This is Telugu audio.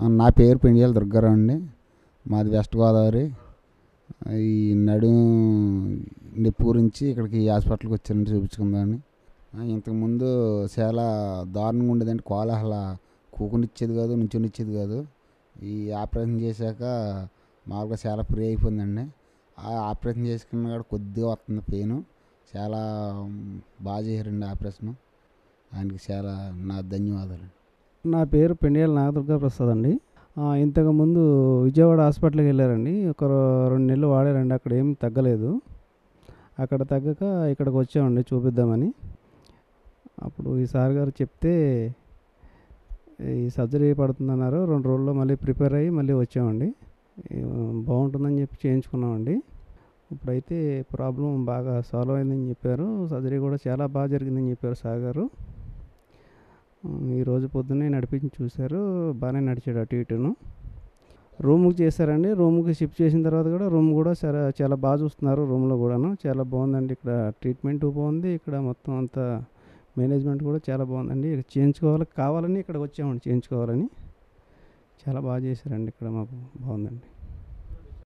ఆ, నా పేరు పెండియాల దుర్గారావు అండి మాది వెస్ట్ గోదావరి ఈ నడు నొప్పి గురించి ఇక్కడికి ఈ హాస్పిటల్కి వచ్చానండి చూపించుకుందామని ఆ, ఇంతకుముందు చాలా దారుణంగా ఉండేదండి కోలాహల కూకునిచ్చేది కాదు నుంచొనిచ్చేది కాదు ఈ ఆపరేషన్ చేశాక మామూలుగా చాలా ఫ్రీ అయిపోయిందండి ఆ ఆపరేషన్ చేసుకున్న కూడా కొద్దిగా వస్తుంది పెయిన్ చాలా మ్, బాగా చేశారండి ఆపరేషన్ ఆయనకి చాలా నా ధన్యవాదాలు నా పేరు పెండియాల నాగదుర్గా ప్రసాద్ అండి ఆ, ఇంతకుముందు విజయవాడ హాస్పిటల్కి వెళ్ళారండి ఒక రో- రెండు నెలలు వాడారండి అక్కడ ఏం తగ్గలేదు అక్కడ తగ్గక ఇక్కడికి వచ్చామండి చూపిద్దామని అప్పుడు ఈ సార్ గారు చెప్తే ఈ సర్జరీ పడుతుందన్నారు రెండు రోజుల్లో మళ్ళీ ప్రిపేర్ అయ్యి మళ్ళీ వచ్చామండి ఈ, బాగుంటుందని చెప్పి చేయించుకున్నామండి ఇప్పుడైతే ప్రాబ్లం బాగా సాల్వ్ అయిందని చెప్పారు సర్జరీ కూడా చాలా బాగా జరిగిందని చెప్పారు సార్ గారు ఉమ్, ఈ రోజు పొద్దున్నే నడిపించి చూశారు బాగానే నడిచాడు అటు ఇటును రూమ్కి చేశారండి రూమ్కి షిఫ్ట్ చేసిన తర్వాత కూడా రూమ్ కూడా చాలా చాలా బాగా చూస్తున్నారు రూమ్లో కూడాను చాలా బాగుందండి ఇక్కడ ట్రీట్మెంట్ బాగుంది ఇక్కడ మొత్తం అంతా మేనేజ్మెంట్ కూడా చాలా బాగుందండి ఇక్కడ చేయించుకోవాలి కావాలని ఇక్కడ వచ్చామండి చేయించుకోవాలని చాలా బాగా చేశారండి ఇక్కడ మాకు బాగుందండి